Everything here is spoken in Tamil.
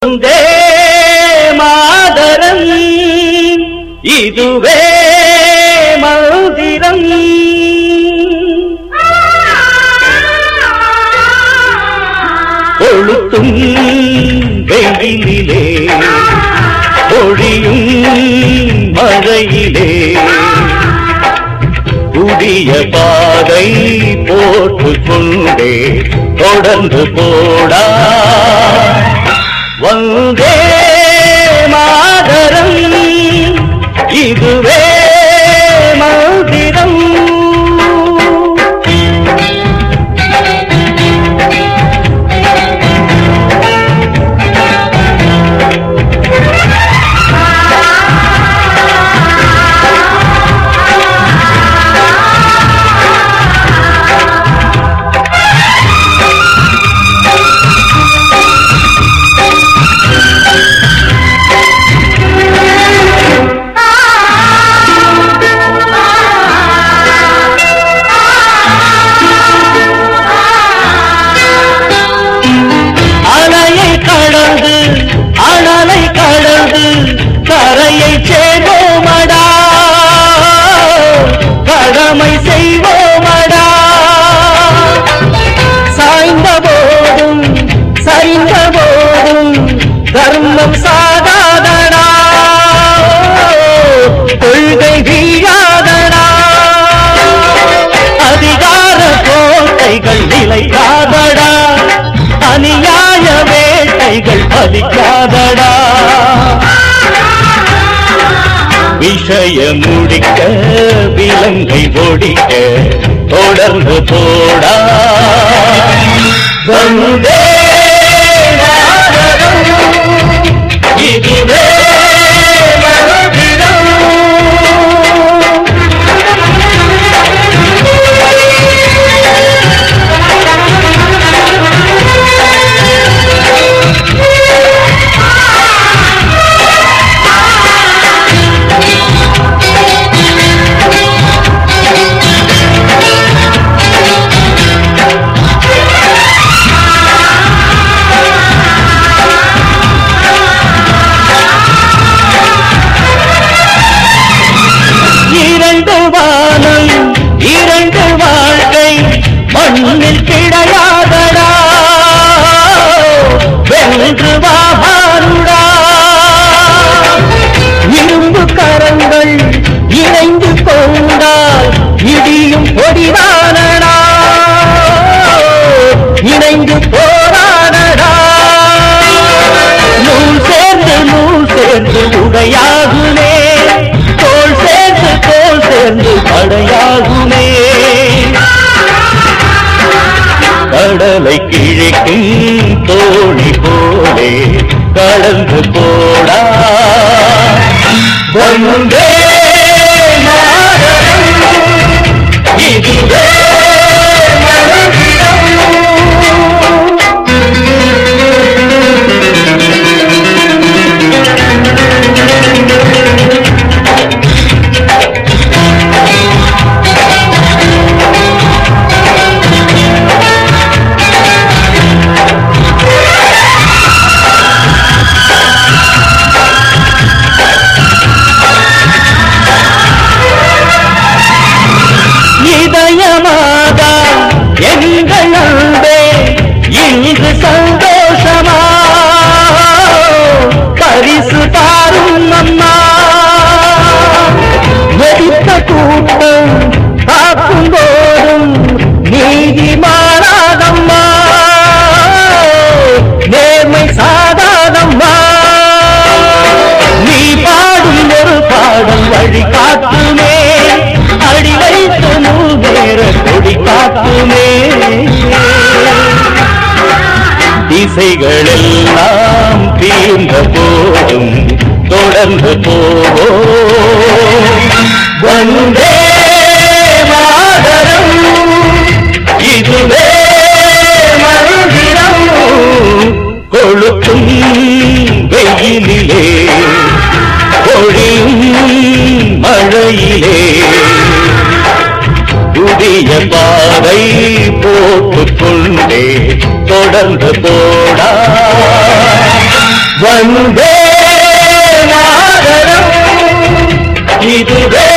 வந்தே மாதரம் இதுவே மந்திரம் கொளுத்தும் வெயிலிலே பொழியும் மழையிலே புதிய பாதை போட்டு கொண்டே தொடர்ந்து போடா வந்தே மாதரம் இதுவே மந்திரம் அலையை கடந்து அனலை கடந்து கரையை சேர்வோமடா கடமை செய்வோமடா சாய்ந்த போதும் சரிந்த போதும் தர்மம் சாகாதடா கொள்கை வீழாதடா அதிகார கோட்டைகள் நிலைக்காதடா அநியாய வேட்டைகள் பலிக்காதடா விஷய முடிக்க விலங்கை ஒடிக்க தொடர்ந்து போடா வந்தே மாதரம், இதுவே மந்திரம். இரண்டு வானம் இரண்டு வாழ்க்கை மண்ணில் கிடையாதடா வென்று வாருடா இரும்பு கரங்கள் இணைந்து கொண்டால் இடியும் பொடிதானடா இணைந்து போராடடா நூல் சேர்ந்து நூல் சேர்ந்து உடையாகுமே தோல் சேர்ந்து தோல் சேர்ந்து படையாகுமே கடலை கிழிக்கும் தோணி போலே கடந்து போடா வந்தே மாதரம், இதுவே மந்திரம். இதயமாக எங்கள் அன்பே இன்று சந்தோஷமா பரிசு தாரும் அம்மா வெடித்த கூட்டம் காக்கும் போதும் நீதி மாறாதம்மா நேர்மை சாதாதம்மா நீ பாடும் ஒரு பாடல் வழி காட்டுமே அடி வைத்து மூவேற கொடி காட்டுமே திசைகள் எல்லாம் தீர்ந்த போதும் தொடர்ந்து போவோம் வந்தே மாதரம் இதுவே மந்திரம் கொளுத்தும் வெயிலிலே பொழியும் மழையிலே புதிய பாதை போட்டுக் கொண்டே தொடர்ந்து போடா வந்தே மாதரம் இதுவே